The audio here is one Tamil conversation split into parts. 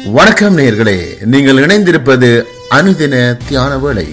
வணக்கம் நேயர்களே நீங்கள் இணைந்திருப்பது அனுதின தியான வேளை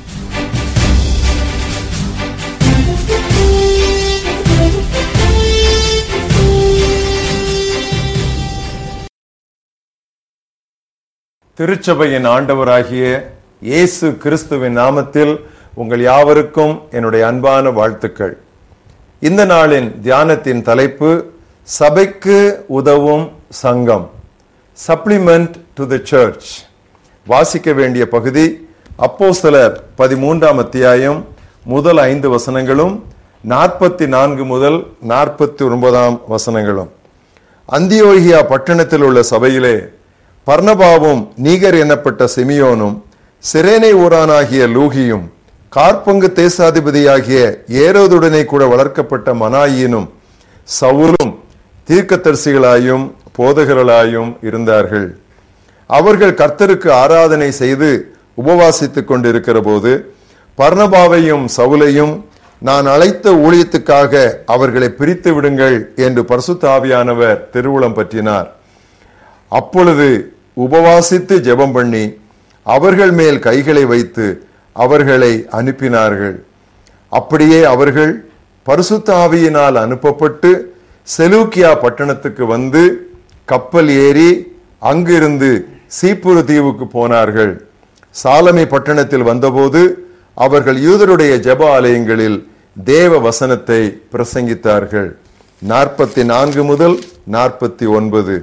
திருச்சபையின் ஆண்டவராகிய இயேசு கிறிஸ்துவின் நாமத்தில் உங்கள் யாவருக்கும் என்னுடைய அன்பான வாழ்த்துக்கள் இந்த நாளின் தியானத்தின் தலைப்பு சபைக்கு உதவும் சங்கம் சப்ளிமெண்ட் டு த சர்ச் வாசிக்க வேண்டிய பகுதி அப்போஸ்தலர் பதிமூன்றாம் அத்தியாயம் முதல் ஐந்து வசனங்களும் நாற்பத்தி நான்கு முதல் நாற்பத்தி ஒன்பதாம் வசனங்களும் அந்தியோகியா பட்டணத்தில் உள்ள சபையிலே பர்ணபாவும் நீகர் எனப்பட்ட சிமியோனும் சிரேனை ஊரானாகிய லூகியும் கார்பங்கு தேசாதிபதியாகிய ஏரோதுடனே கூட வளர்க்கப்பட்ட மனாயினும் சவுலும் தீர்க்கதரிசிகளாயும் போதகர்களாயும் இருந்தார்கள் அவர்கள் கர்த்தருக்கு ஆராதனை செய்து உபவாசித்துக் கொண்டிருக்கிற போது பர்ணபாவையும் சவுலையும் நான் அழைத்த ஊழியத்துக்காக அவர்களை பிரித்து விடுங்கள் என்று பரிசுத்தாவியானவர் திருவுளம் பற்றினார் அப்பொழுது உபவாசித்து ஜெபம் பண்ணி அவர்கள் மேல் கைகளை வைத்து அவர்களை அனுப்பினார்கள் அப்படியே அவர்கள் பரிசுத்த ஆவியினால் அனுப்பப்பட்டு செலூக்கியா பட்டணத்துக்கு வந்து கப்பல் ஏறி அங்கிருந்து சீப்புரு தீவுக்கு போனார்கள் சாலமி பட்டணத்தில் வந்தபோது அவர்கள் யூதருடைய ஜெப ஆலயங்களில் தேவ வசனத்தை பிரசங்கித்தார்கள் நாற்பத்தி நான்கு முதல் நாற்பத்தி ஒன்பது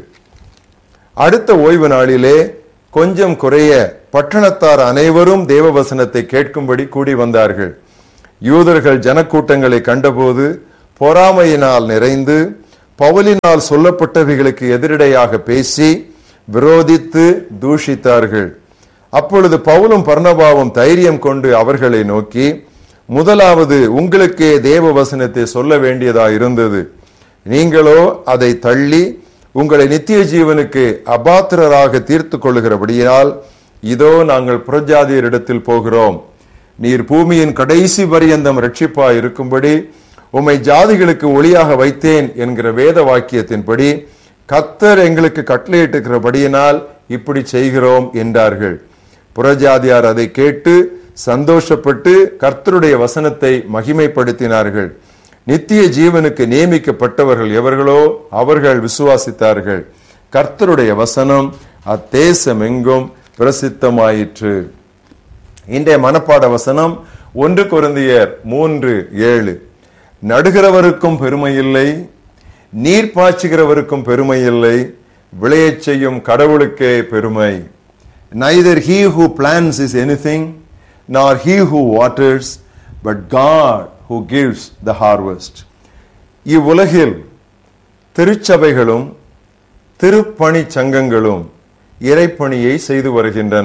அடுத்த ஓய்வு நாளிலே கொஞ்சம் குறைய பட்டணத்தார் அனைவரும் தேவ வசனத்தை கேட்கும்படி கூடி வந்தார்கள் யூதர்கள் ஜனக்கூட்டங்களை கண்டபோது பொறாமையினால் நிறைந்து பவுலினால் சொல்லப்பட்டவைகளுக்கு எதிரடையாக பேசி விரோதித்து தூஷித்தார்கள் அப்பொழுது பவுலும் பர்ணபாவும் தைரியம் கொண்டு அவர்களை நோக்கி முதலாவது உங்களுக்கே தேவ வசனத்தை சொல்ல வேண்டியதா இருந்தது நீங்களோ அதை தள்ளி உங்களை நித்திய ஜீவனுக்கு அபாத்திரராக தீர்த்து கொள்ளுகிறபடியால் இதோ நாங்கள் புறஜாதியரிடத்தில் போகிறோம் நீர் பூமியின் கடைசி பரியந்தம் ரட்சிப்பா இருக்கும்படி உம்மை ஜாதிகளுக்கு ஒளியாக வைத்தேன் என்கிற வேத வாக்கியத்தின்படி கத்தர் எங்களுக்கு கட்டளையிட்டிருக்கிறபடியினால் இப்படி செய்கிறோம் என்றார்கள் புறஜாதியார் அதை கேட்டு சந்தோஷப்பட்டு கர்த்தருடைய வசனத்தை மகிமைப்படுத்தினார்கள் நித்திய ஜீவனுக்கு நியமிக்கப்பட்டவர்கள் எவர்களோ அவர்கள் விசுவாசித்தார்கள் கர்த்தருடைய வசனம் அத்தேசம் எங்கும் பிரசித்தமாயிற்று இன்றைய மனப்பாட வசனம் ஒன்று குருந்தியர் மூன்று ஏழு நடுகிறவருக்கும் பெருமை இல்லை நீர் பாய்ச்சுகிறவருக்கும் பெருமை இல்லை விளையச் செய்யும் கடவுளுக்கே பெருமை neither he who plans is anything nor he who waters but God who gives the harvest இவ்வுலகில் திருச்சபைகளும் திருப்பணி சங்கங்களும் இறைப்பணியை செய்து வருகின்றன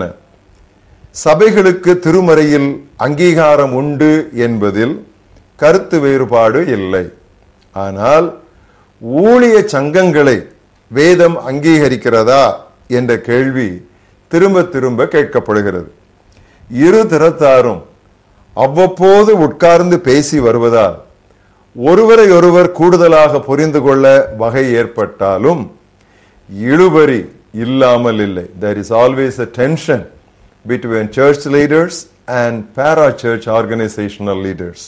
சபைகளுக்கு திருமறையில் அங்கீகாரம் உண்டு என்பதில் கருத்து வேறுபாடு இல்லை ஆனால் ஊழிய சங்கங்களை வேதம் அங்கீகரிக்கிறதா என்ற கேள்வி திரும்ப திரும்ப கேட்கப்படுகிறது இரு திறத்தாரும் அவ்வப்போது உட்கார்ந்து பேசி வருவதால் ஒருவரை ஒருவர் கூடுதலாக புரிந்து கொள்ள வகை ஏற்பட்டாலும் இழுபறி இல்லாமல் இல்லை there is always a tension between church leaders and para church organizational leaders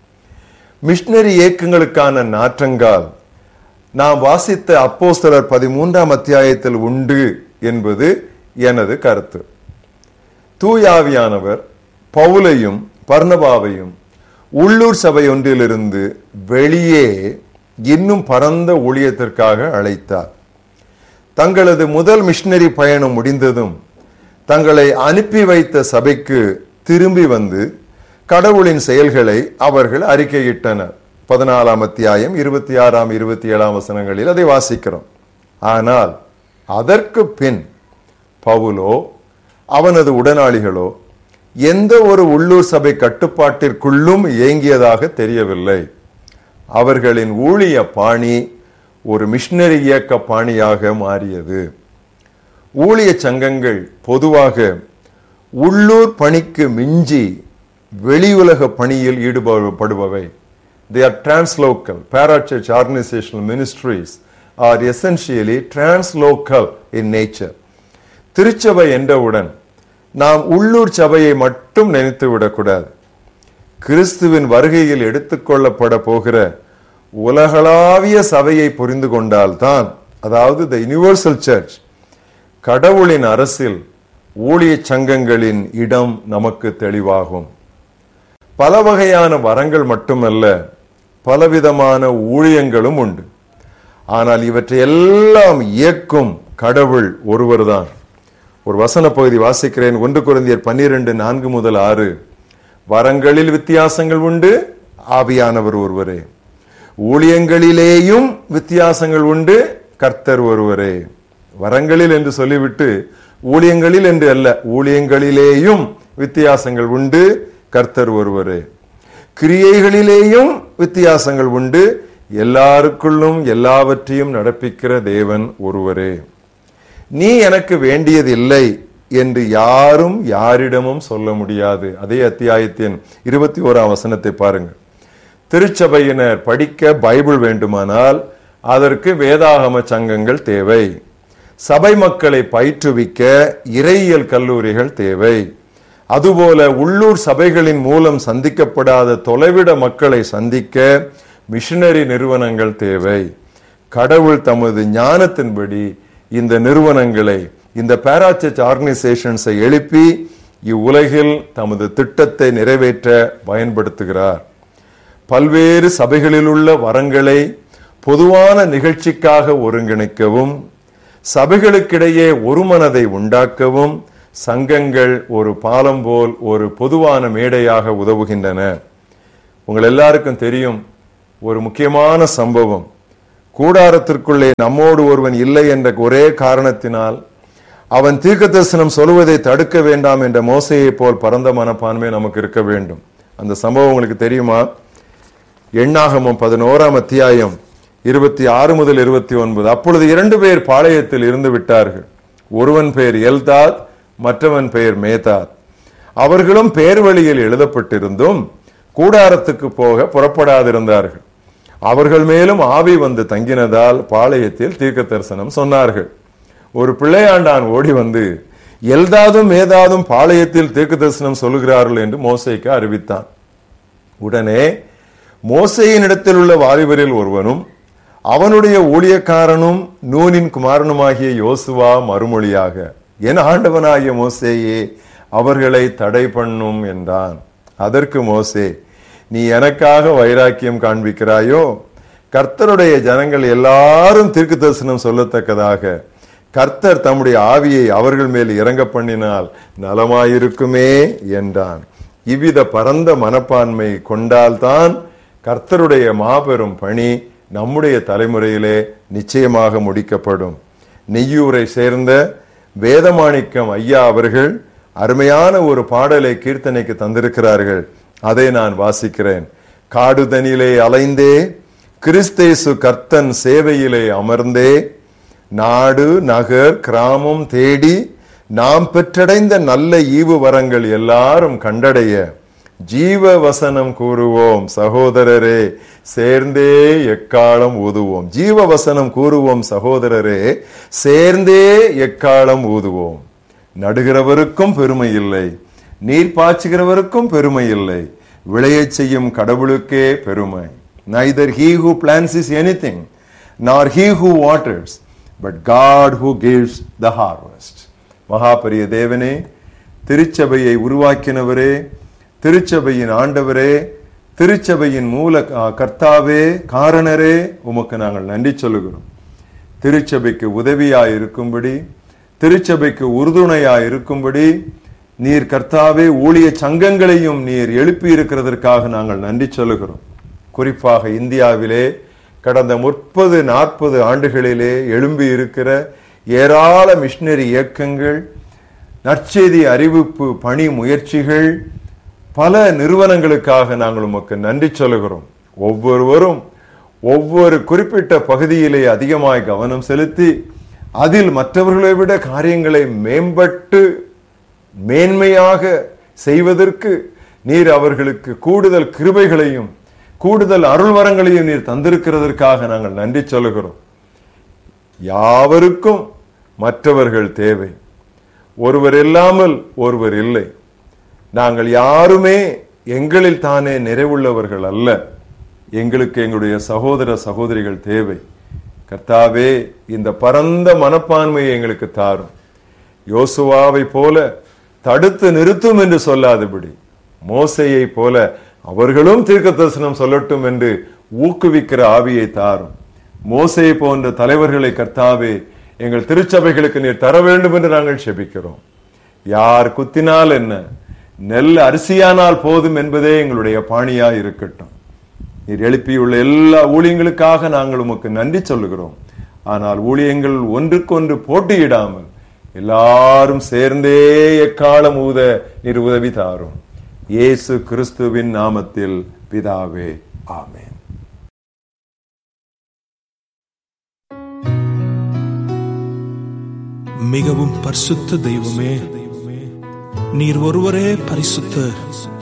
missionary இயக்கங்களுக்கான நாற்றங்கால் நாம் வாசித்த அப்போஸ்தலர் பதிமூன்றாம் அத்தியாயத்தில் உண்டு என்பது எனது கருத்து தூயாவியானவர் பவுலையும் பர்ணபாவையும் உள்ளூர் சபை ஒன்றிலிருந்து வெளியே இன்னும் பரந்த ஊழியத்திற்காக அழைத்தார் தங்களது முதல் மிஷினரி பயணம் முடிந்ததும் தங்களை அனுப்பி வைத்த சபைக்கு திரும்பி வந்து கடவுளின் செயல்களை அவர்கள் அறிக்கையிட்டனர் பதினாலாம் அத்தியாயம் இருபத்தி ஆறாம் இருபத்தி ஏழாம் வசனங்களில் அதை வாசிக்கிறோம் ஆனால் அதற்கு பின் பவுலோ அவனது உடனாளிகளோ எந்த ஒரு உள்ளூர் சபை கட்டுப்பாட்டிற்குள்ளும் இயங்கியதாக தெரியவில்லை அவர்களின் ஊழிய பாணி ஒரு மிஷினரி இயக்க பாணியாக மாறியது ஊழிய சங்கங்கள் பொதுவாக உள்ளூர் பணிக்கு மிஞ்சி வெளியுலக பணியில் ஈடுபடுபவை they are translocal parachurch organizational ministries are essentially translocal in nature திருச்சபை என்றவுடன் நாம் உள்ளூர் சபையை மட்டும் நினைத்து விடக்கூடாது கிறிஸ்துவின் வருகையில் எடுத்துக்கொள்ளப்பட போகிற உலகளாவிய சபையை புரிந்து கொண்டால்தான் அதாவது த யுனிவர்சல் சர்ச் கடவுளின் அரசில் ஊழிய சங்கங்களின் இடம் நமக்கு தெளிவாகும் பல வகையான வரங்கள் மட்டுமல்ல பலவிதமான ஊழியங்களும் உண்டு ஆனால் இவற்றை எல்லாம் இயக்கும் கடவுள் ஒருவர்தான் ஒரு வசன பகுதி வாசிக்கிறேன் ஒன்று குருந்தியர் பன்னிரண்டு நான்கு முதல் ஆறு வரங்களில் வித்தியாசங்கள் உண்டு ஆவியானவர் ஒருவரே ஊழியங்களிலேயும் வித்தியாசங்கள் உண்டு கர்த்தர் ஒருவரே வரங்களில் என்று சொல்லிவிட்டு ஊழியங்களில் என்று அல்ல ஊழியங்களிலேயும் வித்தியாசங்கள் உண்டு கர்த்தர் ஒருவரே கிரியைகளிலேயும் வித்தியாசங்கள் உண்டு எல்லாருக்குள்ளும் எல்லாவற்றையும் நடப்பிக்கிற தேவன் ஒருவரே நீ எனக்கு வேண்டியதில்லை என்று யாரும் யாரிடமும் சொல்ல முடியாது அதே அத்தியாயத்தின் இருபத்தி ஓராம் வசனத்தை பாருங்கள் திருச்சபையினர் படிக்க பைபிள் வேண்டுமானால் அதற்கு வேதாகம சங்கங்கள் தேவை சபை மக்களை பயிற்றுவிக்க இறையியல் கல்லூரிகள் தேவை அதுபோல உள்ளூர் சபைகளின் மூலம் சந்திக்கப்படாத தொலைவிட மக்களை சந்திக்க மிஷனரி நிறுவனங்கள் தேவை கடவுள் தமது ஞானத்தின்படி இந்த நிறுவனங்களை இந்த பேராசர்ச் ஆர்கனைசேஷன்ஸை எழுப்பி இவ்வுலகில் தமது திட்டத்தை நிறைவேற்ற பயன்படுத்துகிறார் பல்வேறு சபைகளில் உள்ள வரங்களை பொதுவான நிகழ்ச்சிக்காக ஒருங்கிணைக்கவும் சபைகளுக்கிடையே ஒரு மனதை உண்டாக்கவும் சங்கங்கள் ஒரு பாலம் போல் ஒரு பொதுவான மேடையாக உதவுகின்றன உங்கள் எல்லாருக்கும் தெரியும் ஒரு முக்கியமான சம்பவம் கூடாரத்திற்குள்ளே நம்மோடு ஒருவன் இல்லை என்ற ஒரே காரணத்தினால் அவன் தீர்க்க தரிசனம் சொல்வதை தடுக்க வேண்டாம் என்ற மோசையை போல் பரந்த மனப்பான்மை நமக்கு இருக்க வேண்டும் அந்த சம்பவம் உங்களுக்கு தெரியுமா எண்ணாகமம் பதினோராம் அத்தியாயம் இருபத்தி ஆறு முதல் இருபத்தி ஒன்பது அப்பொழுது இரண்டு பேர் பாளையத்தில் இருந்து விட்டார்கள் ஒருவன் பெயர் எல்தாத் மற்றவன் பெயர் மேதாத் அவர்களும் பேர் வழியில் எழுதப்பட்டிருந்தும் கூடாரத்துக்கு போக புறப்படாதிருந்தார்கள் அவர்கள் மேலும் ஆவி வந்து தங்கினதால் பாளையத்தில் தீர்க்க தரிசனம் சொன்னார்கள் ஒரு பிள்ளையாண்டான் ஓடி வந்து எல்தாதும் மேதாதும் பாளையத்தில் தீர்க்க தரிசனம் சொல்லுகிறார்கள் என்று மோசைக்கு அறிவித்தான் உடனே மோசையின் இடத்தில் உள்ள வாலிபரில் ஒருவனும் அவனுடைய ஊழியக்காரனும் நூனின் குமாரனுமாகிய யோசுவா மறுமொழியாக என் ஆண்டவனாகிய மோசேயே அவர்களை தடை பண்ணும் என்றான் அதற்கு மோசே நீ எனக்காக வைராக்கியம் காண்பிக்கிறாயோ கர்த்தருடைய ஜனங்கள் எல்லாரும் தீர்க்க தரிசனம் சொல்லத்தக்கதாக கர்த்தர் தம்முடைய ஆவியை அவர்கள் மேல் இறங்க பண்ணினால் நலமாயிருக்குமே என்றான் இவ்வித பரந்த மனப்பான்மை கொண்டால்தான் கர்த்தருடைய மாபெரும் பணி நம்முடைய தலைமுறையிலே நிச்சயமாக முடிக்கப்படும் நெய்யூரை சேர்ந்த வேதமாணிக்கம் ஐயா அவர்கள் அருமையான ஒரு பாடலை கீர்த்தனைக்கு தந்திருக்கிறார்கள் அதை நான் வாசிக்கிறேன் காடுதனிலே அலைந்தே கிறிஸ்தேசு கர்த்தன் சேவையிலே அமர்ந்தே நாடு நகர் கிராமம் தேடி நாம் பெற்றடைந்த நல்ல ஈவு வரங்கள் எல்லாரும் கண்டடைய ஜீவ வசனம் கூறுவோம் சகோதரரே சேர்ந்தே எக்காலம் ஊதுவோம் ஜீவ வசனம் கூறுவோம் சகோதரரே சேர்ந்தே எக்காலம் ஊதுவோம் நடுகிறவருக்கும் பெருமை இல்லை நீர் பாய்ச்சுகிறவருக்கும் பெருமை இல்லை விளையச் செய்யும் கடவுளுக்கே பெருமை neither he who plants is anything nor he who waters but god who gives the harvest மகாபரிய தேவனே திருச்சபையை உருவாக்கினவரே திருச்சபையின் ஆண்டவரே திருச்சபையின் மூல கர்த்தாவே காரணரே உமக்கு நாங்கள் நன்றி சொல்லுகிறோம் திருச்சபைக்கு உதவியாய் இருக்கும்படி திருச்சபைக்கு உறுதுணையாய் இருக்கும்படி நீர் கர்த்தாவே ஊழிய சங்கங்களையும் நீர் எழுப்பி இருக்கிறதற்காக நாங்கள் நன்றி சொல்லுகிறோம் குறிப்பாக இந்தியாவிலே கடந்த முப்பது நாற்பது ஆண்டுகளிலே எழும்பி இருக்கிற ஏராள மிஷினரி இயக்கங்கள் நற்செய்தி அறிவிப்பு பணி முயற்சிகள் பல நிறுவனங்களுக்காக நாங்கள் உமக்கு நன்றி சொல்லுகிறோம் ஒவ்வொருவரும் ஒவ்வொரு குறிப்பிட்ட பகுதியிலே அதிகமாய் கவனம் செலுத்தி அதில் மற்றவர்களை விட காரியங்களை மேம்பட்டு மேன்மையாக செய்வதற்கு நீர் அவர்களுக்கு கூடுதல் கிருபைகளையும் கூடுதல் அருள்வரங்களையும் நீர் தந்திருக்கிறதற்காக நாங்கள் நன்றி சொல்லுகிறோம் யாவருக்கும் மற்றவர்கள் தேவை ஒருவர் இல்லாமல் ஒருவர் இல்லை நாங்கள் யாருமே எங்களில் தானே நிறைவுள்ளவர்கள் அல்ல எங்களுக்கு எங்களுடைய சகோதர சகோதரிகள் தேவை கர்த்தாவே இந்த பரந்த மனப்பான்மையை எங்களுக்கு தாரும் யோசுவாவை போல தடுத்து நிறுத்தும் என்று சொல்லாதபடி மோசையை போல அவர்களும் தீர்க்க தரிசனம் சொல்லட்டும் என்று ஊக்குவிக்கிற ஆவியை தாரும் மோசையை போன்ற தலைவர்களை கர்த்தாவே எங்கள் திருச்சபைகளுக்கு நீர் தர வேண்டும் என்று நாங்கள் செபிக்கிறோம் யார் குத்தினால் என்ன நெல் அரிசியானால் போதும் என்பதே எங்களுடைய பாணியா இருக்கட்டும் நீர் எழுப்பியுள்ள எல்லா ஊழியங்களுக்காக நாங்கள் உமக்கு நன்றி சொல்லுகிறோம் ஆனால் ஊழியங்கள் ஒன்றுக்கொன்று போட்டியிடாமல் எல்லாரும் சேர்ந்தே எக்காலம் ஊத நீர் உதவி தாரும் இயேசு கிறிஸ்துவின் நாமத்தில் பிதாவே ஆமென் மிகவும் பரிசுத்த தெய்வமே நீர் ஒருவரே பரிசுத்தர்